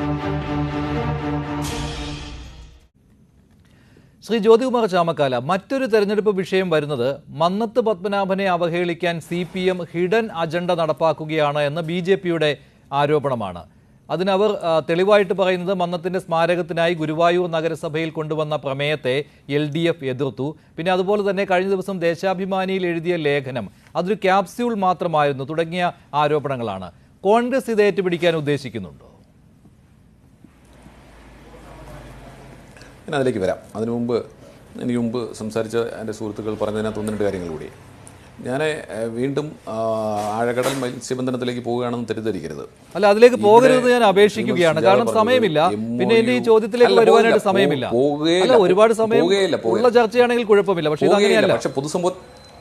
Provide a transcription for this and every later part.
ശ്രീ ജ്യോതികുമാർ ചാമക്കാല മറ്റൊരു തെരഞ്ഞെടുപ്പ് വിഷയം വരുന്നത് മന്നത്ത് പത്മനാഭനെ അവഹേളിക്കാൻ C P M hidden agenda നടപ്പാക്കുകയാണ് എന്ന് ബി ജെ പിയുടെ ആരോപണമാണ് അതിനവർ ആ, തെളിവായിട്ട് പറയുന്നത് മന്നത്തിന്റെ സ്മാരകത്തിനായി ഗുരുവായൂർ നഗരസഭയിൽ കൊണ്ടുവന്ന പ്രമേയത്തെ എൽ ഡി എഫ് എതിർത്തു പിന്നെ അതുപോലെ തന്നെ കഴിഞ്ഞ ദിവസം ദേശാഭിമാനിയിൽ എഴുതിയ ലേഖനം അതൊരു ക്യാപ്സ്യൂൾ മാത്രമായിരുന്നു തുടങ്ങിയ ആരോപണങ്ങളാണ് കോൺഗ്രസ് ഇത് ഏറ്റുപിടിക്കാൻ ഉദ്ദേശിക്കുന്നുണ്ടോ ഞാൻ അതിലേക്ക് വരാം അതിനു മുമ്പ് എനിക്ക് മുമ്പ് സംസാരിച്ച എൻ്റെ സുഹൃത്തുക്കൾ പറഞ്ഞതിനകത്ത് ഒന്ന് രണ്ട് കാര്യങ്ങൾ കൂടി ഞാൻ ഏഹ്, വീണ്ടും ആ, ആഴക്കടൽ മത്സ്യബന്ധനത്തിലേക്ക് പോവുകയാണെന്ന് തെറ്റിദ്ധരിക്കരുത് അല്ല അതിലേക്ക് പോകരുത് ഇവിടെ ഞാൻ അപേക്ഷിക്കുകയാണ് ശ്രീമതി കാരണം സുജാത സമയമില്ല പറഞ്ഞത് പിന്നെ എന്റെ ഈ MOU ചോദ്യത്തിലേക്ക് അല്ല, വരുവാനായിട്ട് പോകില്ല, സമയമില്ല പോ- പോകുകയില്ല, അല്ല ഒരുപാട് സമയം പോകുകയില്ല, ഉള്ള പോകുകയില്ല. ചർച്ചയാണെങ്കിൽ കുഴപ്പമില്ല പക്ഷെ ഇത് പോകുകയില്ല. അങ്ങനെയല്ല പക്ഷെ പൊതുസമൂഹ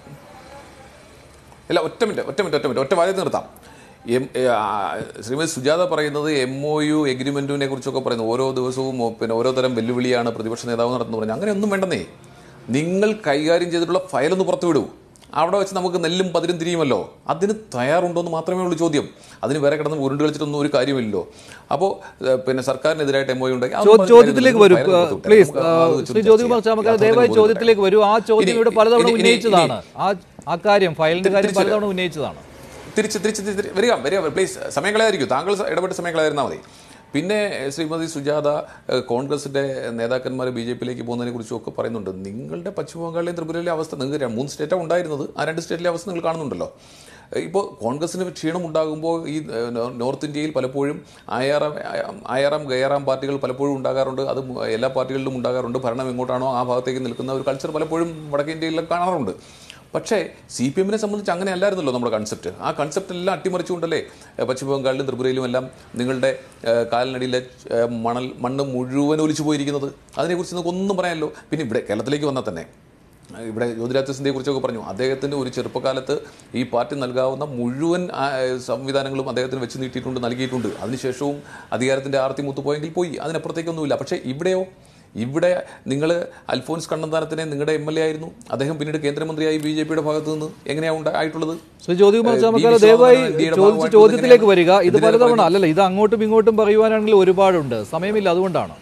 ഇല്ല ഒറ്റ മിനിറ്റ് ഒറ്റ മിനിറ്റ് ഒറ്റ മിനിറ്റ് ഒറ്റ വാദ്യം നിർത്താം എം ഏ, ആ, ശ്രീമതി സുജാത പറയുന്നത് എം ഒ യു എഗ്രിമെന്റിനെ കുറിച്ചൊക്കെ പറയുന്നു ഓരോ ദിവസവും ഓ, പിന്നെ ഓരോ തരം വെല്ലുവിളിയാണ് പ്രതിപക്ഷ നേതാവ് നടത്തുന്നത് പറഞ്ഞു അങ്ങനെയൊന്നും വേണ്ടെന്നേ നിങ്ങൾ കൈകാര്യം ചെയ്തിട്ടുള്ള ഫയലൊന്ന് പുറത്തുവിടൂ അവിടെ വെച്ച് നമുക്ക് നെല്ലും പതിരും തിരിയുമല്ലോ അതിന് തയ്യാറുണ്ടോ എന്ന് മാത്രമേ ഉള്ളൂ ചോദ്യം അതിന് വേറെ കിടന്ന് ഉരുണ്ട് കളിച്ചിട്ടൊന്നും ഒരു കാര്യമില്ലല്ലോ അപ്പോൾ പിന്നെ സർക്കാരിനെതിരായിട്ട് എം ഒ യു ഉണ്ടെങ്കിൽ ചോ- അതൊന്നും ചോദ്യത്തിലേക്ക് വരൂ ഫയൽ പുറത്തു വിട്ടേ. പ്ലീസ് നമുക്ക് അത് വെച്ച് ശ്രീ ചർച്ച ജ്യോതികുമാർ ചെയ്യാം. ചാമക്കാല യാഥാർത്ഥ്യത്തിന് ദയവായി പോലും ചോദ്യത്തിലേക്ക് വരൂ ആ ചോദ്യം ഇനി- ഇവിടെ പലതവണ ഇനി- ഇനി- ഉന്നയിച്ചതാണ് ആ ആ കാര്യം ഫയലിന്റെ കാര്യം തിരിച്ച് പലതവണ ഉന്നയിച്ചതാണ് തിരിച്ച് തിരിച്ച് തിരിച്ച് വരിക വരിക പ്ലീസ് സമയം കളയായിരിക്കും താങ്കൾ ഇടപെട്ട് സമയം കളയായിരുന്നാൽ മതി പിന്നെ എഹ്, ശ്രീമതി സുജാത എഹ്, കോൺഗ്രസിന്റെ നേതാക്കന്മാർ ബി ജെ പിയിലേക്ക് പോകുന്നതിനെ കുറിച്ചും ഒക്കെ പറയുന്നുണ്ട് നിങ്ങളുടെ പശ്ചിമ ബംഗാളിലെയും ത്രിപുരയിലെ അവസ്ഥ നിങ്ങൾക്ക് ര- മൂന്ന് സ്റ്റേറ്റാണ് ഉണ്ടായിരുന്നത് ആ രണ്ട് സ്റ്റേറ്റിലെ അവസ്ഥ നിങ്ങൾ കാണുന്നുണ്ടല്ലോ ഇപ്പോൾ കോൺഗ്രസിന് ക്ഷീണം ഉണ്ടാകുമ്പോൾ ഈ ഏഹ്, നോ- നോർത്ത് ഇന്ത്യയിൽ പലപ്പോഴും ആയാറാം ആയാറാം ഗയാറാം പാർട്ടികൾ പലപ്പോഴും ഉണ്ടാകാറുണ്ട് അത് മു- എല്ലാ പാർട്ടികളിലും ഉണ്ടാകാറുണ്ട് ഭരണം എങ്ങോട്ടാണോ ആ ഭാഗത്തേക്ക് നിൽക്കുന്ന ഒരു കൾച്ചർ പലപ്പോഴും വടക്കേ ഇന്ത്യയിൽ കാണാറുണ്ട് പക്ഷേ സി പി എമ്മിനെ സംബന്ധിച്ച് അങ്ങനെ അല്ലായിരുന്നല്ലോ നമ്മുടെ കൺസെപ്റ്റ് ആ കൺസെപ്റ്റ് എല്ലാം അട്ടിമറിച്ചുകൊണ്ടല്ലേ ഏഹ്, പശ്ചിമ ബംഗാളിലും ത്രിപുരയിലും എല്ലാം നിങ്ങളുടെ ഏഹ്, കാലിനടിയിലെ ഏഹ്, മണൽ മണ്ണ് മുഴുവൻ ഒലിച്ചു പോയിരിക്കുന്നത് അതിനെക്കുറിച്ച് നിങ്ങൾക്ക് ഒന്നും പറയാമല്ലോ പിന്നെ ഇവിടെ കേരളത്തിലേക്ക് വന്നാൽ തന്നെ ഏഹ്, ഇവിടെ ജ്യോതിരാജ് സിന്ധ്യയെ കുറിച്ചൊക്കെ പറഞ്ഞു അദ്ദേഹത്തിൻ്റെ ഒരു ചെറുപ്പകാലത്ത് ഈ പാർട്ടി നൽകാവുന്ന മുഴുവൻ ആ, ഏഹ്, സംവിധാനങ്ങളും അദ്ദേഹത്തിന് വെച്ച് നീട്ടിയിട്ടുണ്ട് നൽകിയിട്ടുണ്ട് അതിനുശേഷവും അധികാരത്തിൻ്റെ ആർത്തി മുത്തുപോയെങ്കിൽ പോയി അതിനപ്പുറത്തേക്കൊന്നുമില്ല പക്ഷേ ഇവിടെയോ ഇവിടെ നിങ്ങൾ അൽഫോൻസ് കണ്ണന്താനത്തിനെ നിങ്ങളുടെ എം എൽ എ ആയിരുന്നു അദ്ദേഹം പിന്നീട് കേന്ദ്രമന്ത്രിയായി ബി ജെ പിയുടെ ഭാഗത്ത് നിന്ന് എങ്ങനെയാണ് ഉണ്ടായിട്ടുള്ളത് ശ്രീ ജ്യോതികുമാർ ഏഹ്, ചാമക്കാല വി. ദയവായി വിശ്വനാഥൻ ഇന്ത്യയുടെ ചോദിച്ച ഭാഗമായിട്ട് ചോദ്യത്തിലേക്ക് വരിക ഇത് എന്തിനാണ് പലതവണ പറയുന്നത്? അല്ലല്ല ഇത് അങ്ങോട്ടും ഇങ്ങോട്ടും പറയുവാനാണെങ്കിൽ ഒരുപാടുണ്ട് സമയമില്ല അതുകൊണ്ടാണ്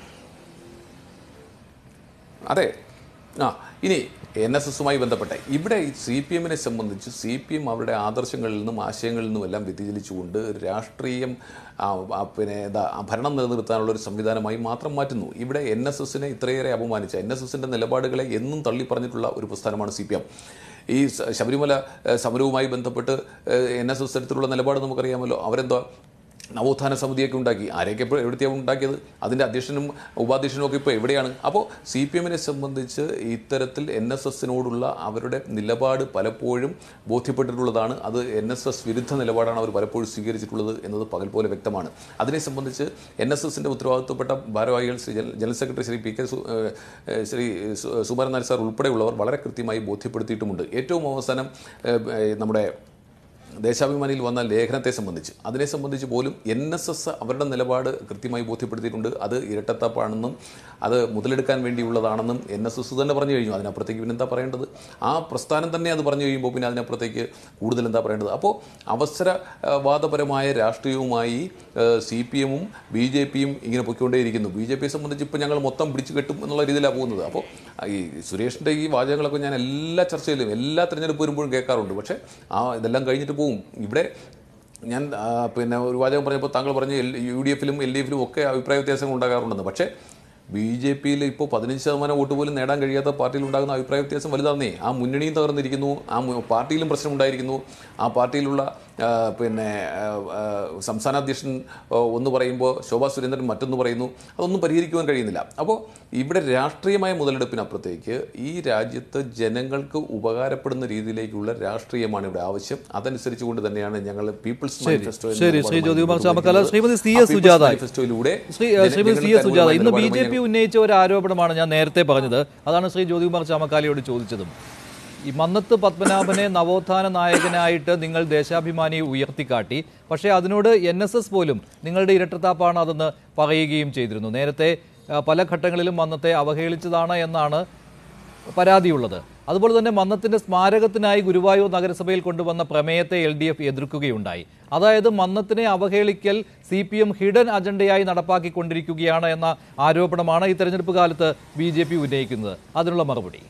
അതെ ആ ഇനി എൻ എസ് എസുമായി ബന്ധപ്പെട്ട ഇവിടെ സി പി എമ്മിനെ സംബന്ധിച്ച് സി പി എം അവരുടെ ആദർശങ്ങളിൽ നിന്നും ആശയങ്ങളിൽ നിന്നും എല്ലാം വ്യതിചലിച്ചുകൊണ്ട് രാഷ്ട്രീയം ആ, ആ, പിന്നെ എന്താ ആ ഭരണം നിലനിർത്താനുള്ള ഒരു സംവിധാനമായി മാത്രം മാറ്റുന്നു ഇവിടെ എൻ എസ് എസിനെ ഇത്രയേറെ അപമാനിച്ച എൻ എസ് എസിൻ്റെ നിലപാടുകളെ എന്നും തള്ളി പറഞ്ഞിട്ടുള്ള ഒരു പ്രസ്ഥാനമാണ് സി പി എം ഈ സ- ശബരിമല ഏഹ്, സമരവുമായി ബന്ധപ്പെട്ട് എൻ എസ് എസ് തരത്തിലുള്ള നിലപാട് നമുക്കറിയാമല്ലോ അവരെന്താ നവോത്ഥാന സമിതിയൊക്കെ ഉണ്ടാക്കി ആരെയൊക്കെ ഇപ്പോൾ എവിടത്തെയാണ് ഉണ്ടാക്കിയത് അതിൻ്റെ അധ്യക്ഷനും ഉപാധ്യക്ഷനും ഒക്കെ ഇപ്പോൾ എവിടെയാണ് അപ്പോൾ സി പി എമ്മിനെ സംബന്ധിച്ച് ഇത്തരത്തിൽ എൻ എസ് എസിനോടുള്ള അവരുടെ നിലപാട് പലപ്പോഴും ബോധ്യപ്പെട്ടിട്ടുള്ളതാണ് അത് എൻ എസ് എസ് വിരുദ്ധ നിലപാടാണ് അവർ പലപ്പോഴും സ്വീകരിച്ചിട്ടുള്ളത് എന്നത് പകൽ പോലെ വ്യക്തമാണ് അതിനെ സംബന്ധിച്ച് എൻ എസ് എസിൻ്റെ ഉത്തരവാദിത്വപ്പെട്ട ഭാരവാഹികൾ ശ്രീ ജന- general secretary Shri P K സു- ഏഹ്, ഏഹ്, ശ്രീ സു- സുകുമാരൻ നായർ സാർ ഉൾപ്പെടെയുള്ളവർ വളരെ കൃത്യമായി ബോധ്യപ്പെടുത്തിയിട്ടുമുണ്ട് ഏറ്റവും അവസാനം ഏഹ്, ഏഹ്, നമ്മുടെ ദേശാഭിമാനിയിൽ വന്ന ലേഖനത്തെ സംബന്ധിച്ച് അതിനെ സംബന്ധിച്ച് പോലും എൻ എസ് എസ് അവരുടെ നിലപാട് കൃത്യമായി ബോധ്യപ്പെടുത്തിയിട്ടുണ്ട് അത് ഇരട്ടത്താപ്പാണെന്നും അത് മുതലെടുക്കാൻ വേണ്ടിയുള്ളതാണെന്നും എൻ എസ് എസ് തന്നെ പറഞ്ഞു കഴിഞ്ഞു അതിനപ്പുറത്തേക്ക് പിന്നെ എന്താ പറയേണ്ടത് ആ പ്രസ്ഥാനം തന്നെ അത് പറഞ്ഞു കഴിയുമ്പോൾ പിന്നെ അതിനപ്പുറത്തേക്ക് കൂടുതൽ എന്താ പറയേണ്ടത് അപ്പോൾ അവസരവാദപരമായ രാഷ്ട്രീയവുമായി സി പി എമ്മും ബി ജെ പിയും ഇങ്ങനെ പൊയ്ക്കൊണ്ടേയിരിക്കുന്നു ബി ജെ പിയെ സംബന്ധിച്ച് ഇപ്പോൾ ഞങ്ങൾ മൊത്തം പിടിച്ചു കെട്ടും എന്നുള്ള രീതിയിലാണ് പോകുന്നത് അപ്പോൾ ഈ സുരേഷിൻ്റെ ഈ വാചകങ്ങളൊക്കെ ഞാൻ എല്ലാ ചർച്ചയിലും എല്ലാ തെരഞ്ഞെടുപ്പ് വരുമ്പോഴും കേൾക്കാറുണ്ട് പക്ഷേ ആ ഇതെല്ലാം കഴിഞ്ഞിട്ട് പോകും ഇവിടെ ഞാൻ ആ, പിന്നെ ഒരു വാചകം പറഞ്ഞപ്പോൾ താങ്കൾ പറഞ്ഞ എൽ യു ഡി എഫിലും എൽ ഡി എഫിലും ഒക്കെ അഭിപ്രായ വ്യത്യാസങ്ങൾ ഉണ്ടാകാറുണ്ടെന്ന് പക്ഷേ ബി ജെ പിയിൽ ഇപ്പോൾ പതിനഞ്ച് ശതമാനം വോട്ട് പോലും നേടാൻ കഴിയാത്ത പാർട്ടിയിൽ ഉണ്ടാകുന്ന അഭിപ്രായ വ്യത്യാസം വലുതാണെന്നേ ആ മുന്നണിയും തകർന്നിരിക്കുന്നു ആ മു- പാർട്ടിയിലും പ്രശ്നമുണ്ടായിരിക്കുന്നു ആ പാർട്ടിയിലുള്ള ആ, പിന്നെ ആ, ആ, സംസ്ഥാന അധ്യക്ഷൻ ആ, ഒന്ന് പറയുമ്പോൾ ശോഭാ സുരേന്ദ്രൻ മറ്റൊന്ന് പറയുന്നു അതൊന്നും പരിഹരിക്കുവാൻ കഴിയുന്നില്ല അപ്പോൾ ഇവിടെ രാഷ്ട്രീയമായ മുതലെടുപ്പിനപ്പുറത്തേക്ക് ഈ രാജ്യത്ത് ജനങ്ങൾക്ക് ഉപകാരപ്പെടുന്ന രീതിയിലേക്കുള്ള രാഷ്ട്രീയമാണ് ഇവിടെ ആവശ്യം അതനുസരിച്ചുകൊണ്ട് തന്നെയാണ് ഞങ്ങൾ പീപ്പിൾസ് മാനിഫെസ്റ്റോ എന്ന ശരി, ശ്രീ നിലപാടുമായി ജ്യോതികുമാർ മുന്നോട്ട് ചാമക്കാല, പോകുന്നത്. ശ്രീമതി സി. ആ എസ്. People's സുജാത. മാനിഫെസ്റ്റോയിലൂടെ ശ്രീ ജന- ശ്രീമതി സി ജനങ്ങളുടെ എസ് സുജാത ഇന്ന് ബി അനുകൂലമായ ജെ പി ഉന്നയിച്ച ഒരു ആരോപണമാണ് ഞാൻ നേരത്തെ പറഞ്ഞത് അതാണ് ശ്രീ ജ്യോതികുമാർ ചാമക്കാലയോട് ചോദിച്ചതും ഈ മന്നത്ത് പത്മനാഭനെ നവോത്ഥാന നായകനായിട്ട് നിങ്ങൾ ദേശാഭിമാനി ഉയർത്തിക്കാട്ടി പക്ഷേ അതിനോട് എൻ എസ് എസ് പോലും നിങ്ങളുടെ ഇരട്ടത്താപ്പാണ് അതെന്ന് പറയുകയും ചെയ്തിരുന്നു നേരത്തെ ആ, പല ഘട്ടങ്ങളിലും മന്നത്തെ അവഹേളിച്ചതാണ് എന്നാണ് പരാതിയുള്ളത് അതുപോലെ തന്നെ മന്നത്തിന്റെ സ്മാരകത്തിനായി ഗുരുവായൂർ നഗരസഭയിൽ കൊണ്ടുവന്ന പ്രമേയത്തെ എൽ ഡി എഫ് എതിർക്കുകയുണ്ടായി അതായത് മന്നത്തിനെ അവഹേളിക്കൽ സി പി എം ഹിഡൻ അജണ്ടയായി നടപ്പാക്കിക്കൊണ്ടിരിക്കുകയാണ് എന്ന ആരോപണമാണ് ഈ തെരഞ്ഞെടുപ്പ് കാലത്ത് ബി ജെ പി ഉന്നയിക്കുന്നത് അതിനുള്ള മറുപടി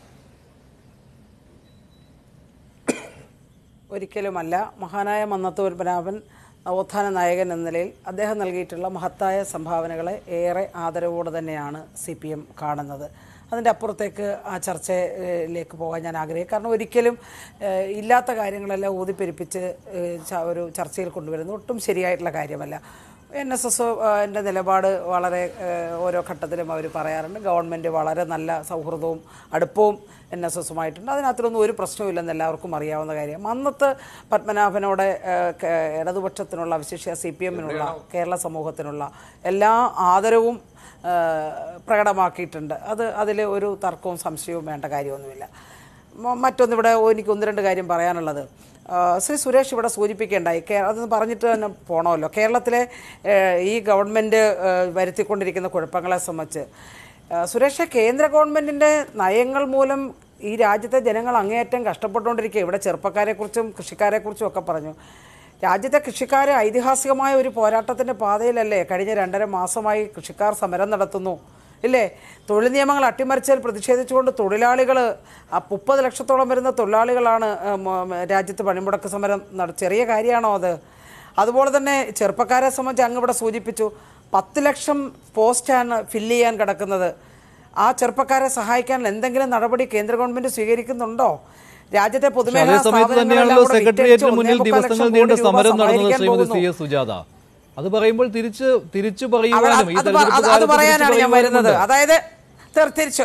ഒരിക്കലുമല്ല മഹാനായ മന്നത്ത് പത്മനാഭൻ നവോത്ഥാന നായകൻ എന്ന നിലയിൽ അദ്ദേഹം നൽകിയിട്ടുള്ള മഹത്തായ സംഭാവനകളെ ഏറെ ആദരവോടെ തന്നെയാണ് സി പി എം കാണുന്നത് അതിൻ്റെ അപ്പുറത്തേക്ക് ആ ചർച്ചയിലേക്ക് പോകാൻ ഞാൻ ആഗ്രഹിക്കും കാരണം ഒരിക്കലും ഏഹ്, ഇല്ലാത്ത കാര്യങ്ങളെല്ലാം ഊതിപ്പെരുപ്പിച്ച് ഏഹ്, ച- ഒരു ചർച്ചയിൽ കൊണ്ടുവരുന്നത് ഒട്ടും ശരിയായിട്ടുള്ള കാര്യമല്ല എൻ എസ് എസ് എൻ്റെ നിലപാട് വളരെ ഏഹ്, ഓരോ ഘട്ടത്തിലും അവർ പറയാറുണ്ട് ഗവൺമെൻറ് വളരെ നല്ല സൗഹൃദവും അടുപ്പവും എൻ എസ് എസുമായിട്ടുണ്ട് അതിനകത്തൊന്നും ഒരു പ്രശ്നവുമില്ലെന്ന് എല്ലാവർക്കും അറിയാവുന്ന കാര്യം അന്നത്തെ പത്മനാഭനോടെ ഏഹ്, കേ- ഇടതുപക്ഷത്തിനുള്ള വിശേഷ സി പി എമ്മിനുള്ള കേരള സമൂഹത്തിനുള്ള എല്ലാ ആദരവും ഏഹ്, പ്രകടമാക്കിയിട്ടുണ്ട് അത് അതിൽ ഒരു തർക്കവും സംശയവും വേണ്ട കാര്യമൊന്നുമില്ല മ- മറ്റൊന്നിവിടെ എനിക്ക് ഒന്ന് രണ്ട് കാര്യം പറയാനുള്ളത് ആ, ശ്രീ സുരേഷ് ഇവിടെ സൂചിപ്പിക്കേണ്ടായി കേ അതൊന്ന് പറഞ്ഞിട്ട് തന്നെ പോകണമല്ലോ കേരളത്തിലെ ഏഹ്, ഈ ഗവൺമെൻറ് ഏഹ്, വരുത്തിക്കൊണ്ടിരിക്കുന്ന കുഴപ്പങ്ങളെ സംബന്ധിച്ച് ആ, സുരേഷ് കേന്ദ്ര ഗവൺമെൻറ്റിൻ്റെ നയങ്ങൾ മൂലം ഈ രാജ്യത്തെ ജനങ്ങൾ അങ്ങേയറ്റം കഷ്ടപ്പെട്ടുകൊണ്ടിരിക്കുക ഇവിടെ ചെറുപ്പക്കാരെക്കുറിച്ചും കൃഷിക്കാരെക്കുറിച്ചും ഒക്കെ പറഞ്ഞു രാജ്യത്തെ കൃഷിക്കാർ ഐതിഹാസികമായ ഒരു പോരാട്ടത്തിൻ്റെ പാതയിലല്ലേ കഴിഞ്ഞ രണ്ടര മാസമായി കൃഷിക്കാർ സമരം നടത്തുന്നു ഇല്ലേ തൊഴിൽ നിയമങ്ങൾ അട്ടിമറിച്ചതിൽ പ്രതിഷേധിച്ചുകൊണ്ട് തൊഴിലാളികൾ ആ മുപ്പത് ലക്ഷത്തോളം വരുന്ന തൊഴിലാളികളാണ് ഏഹ്, മ- രാജ്യത്ത് പണിമുടക്ക് സമരം നട ചെറിയ കാര്യമാണോ അത് അതുപോലെ തന്നെ ചെറുപ്പക്കാരെ സംബന്ധിച്ച് അങ്ങ് ഇവിടെ സൂചിപ്പിച്ചു പത്ത് ലക്ഷം പോസ്റ്റാണ് ഫില്ല് ചെയ്യാൻ കിടക്കുന്നത് ആ ചെറുപ്പക്കാരെ സഹായിക്കാൻ എന്തെങ്കിലും നടപടി കേന്ദ്ര ഗവൺമെന്റ് സ്വീകരിക്കുന്നുണ്ടോ രാജ്യത്തെ പക്ഷേ പൊതുമേഖലാ അതേ സമയത്ത് സ്ഥാപനങ്ങളെല്ലാം തന്നെയാണല്ലോ കൂടെ സെക്രട്ടേറിയറ്റിന് വിറ്റഴിച്ച് മുന്നിൽ ഒന്നേ മുക്കാൽ ദിവസങ്ങൾ ലക്ഷം നീണ്ട കോടി രൂപ സമരം നടന്നത് സമാഹരിക്കാൻ ശ്രീമതി സി പോകുന്നു. എസ് സുജാത അത് പറയുമ്പോൾ തിരിച്ച് തിരിച്ചു അവിടെ പറയുവാനും ഈ അത് പ- തെരഞ്ഞെടുപ്പ് അത് അത് കാലത്ത് തിരിച്ചു പറയാനാണ് ഞാൻ വരുന്നത് പറയുവാനുമുണ്ട്. അതായത് തീർ- തിരിച്ചു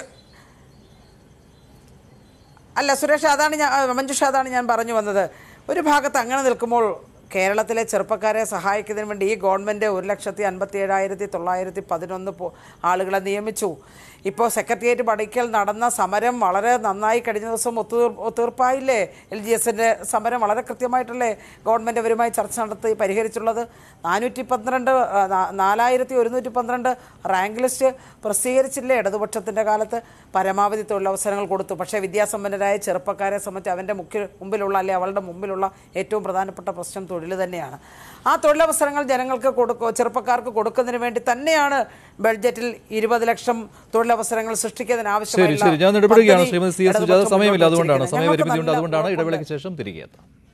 അല്ല സുരേഷ് അതാണ് ഞാൻ ആ, മഞ്ജുഷ അതാണ് ഞാൻ പറഞ്ഞു വന്നത് ഒരു ഭാഗത്ത് അങ്ങനെ നിൽക്കുമ്പോൾ കേരളത്തിലെ ചെറുപ്പക്കാരെ സഹായിക്കുന്നതിന് വേണ്ടി ഈ ഗവൺമെൻറ് ഒരു ലക്ഷത്തി അൻപത്തി ഏഴായിരത്തി തൊള്ളായിരത്തി പതിനൊന്ന് പോ- ആളുകളെ നിയമിച്ചു ഇപ്പോൾ സെക്രട്ടേറിയറ്റ് പടിക്കൽ നടന്ന സമരം വളരെ നന്നായി കഴിഞ്ഞ ദിവസം ഒത്തുതീർ ഒത്തീർപ്പായില്ലേ എൽ ജി എസിൻ്റെ സമരം വളരെ കൃത്യമായിട്ടല്ലേ ഗവൺമെൻറ് അവരുമായി ചർച്ച നടത്തി പരിഹരിച്ചുള്ളത് നാനൂറ്റി പന്ത്രണ്ട് ആ, നാ- നാലായിരത്തി ഒരുന്നൂറ്റി പന്ത്രണ്ട് റാങ്ക് ലിസ്റ്റ് പ്രസിദ്ധീകരിച്ചില്ലേ ഇടതുപക്ഷത്തിൻ്റെ കാലത്ത് പരമാവധി തൊഴിലവസരങ്ങൾ കൊടുത്തു പക്ഷേ വിദ്യാസമ്പന്നരായ ചെറുപ്പക്കാരെ സംബന്ധിച്ച് അവൻ്റെ മുഖ്യ മുമ്പിലുള്ള അല്ലെ അവളുടെ മുമ്പിലുള്ള ഏറ്റവും പ്രധാനപ്പെട്ട പ്രശ്നം തൊഴിൽ തന്നെയാണ് ആ തൊഴിലവസരങ്ങൾ ജനങ്ങൾക്ക് കൊടുക്കുക ചെറുപ്പക്കാർക്ക് കൊടുക്കുന്നതിന് വേണ്ടി തന്നെയാണ് ബഡ്ജറ്റിൽ ഇരുപത് ലക്ഷം തൊഴിലവസരങ്ങൾ സൃഷ്ടിക്കുന്നതിന് ശരി ശരി ഞാൻ ആവശ്യമായ ഇടപെടുകയാണ് പദ്ധതി ശ്രീമതി സി എസ് സുജാത ഇടതുപക്ഷം സമയമില്ല മുന്നോട്ട് അതുകൊണ്ടാണ് വെച്ചിരിക്കുന്നത്. സമയപരിമിതി ഉണ്ട് ഞങ്ങൾക്ക് അതുകൊണ്ടാണ് നല്ല ഇടവേളയ്ക്ക് ശേഷം തിരികെ എത്താം